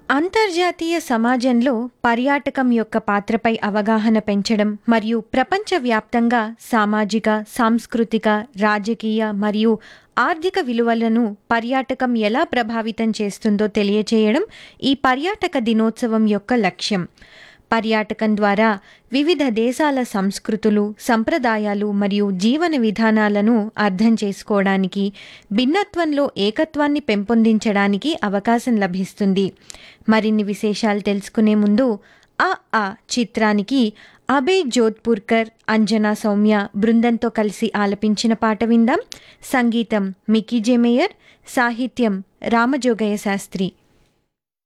అంతర్జాతీయ సమాజంలో పర్యాటకం యొక్క పాత్రపై అవగాహన పెంచడం మరియు ప్రపంచవ్యాప్తంగా సామాజిక సాంస్కృతిక రాజకీయ మరియు ఆర్థిక విలువలను పర్యాటకం ఎలా ప్రభావితం చేస్తుందో తెలియచేయడం ఈ పర్యాటక దినోత్సవం యొక్క లక్ష్యం పర్యాటకం ద్వారా వివిధ దేశాల సంస్కృతులు సంప్రదాయాలు మరియు జీవన విధానాలను అర్థం చేసుకోవడానికి భిన్నత్వంలో ఏకత్వాన్ని పెంపొందించడానికి అవకాశం లభిస్తుంది మరిన్ని విశేషాలు తెలుసుకునే ముందు ఆ ఆ చిత్రానికి అభయ్ జోధ్పూర్కర్ అంజనా సౌమ్య బృందంతో కలిసి ఆలపించిన పాట విందాం సంగీతం మికీ జెమేయర్ సాహిత్యం రామజోగయ్య శాస్త్రి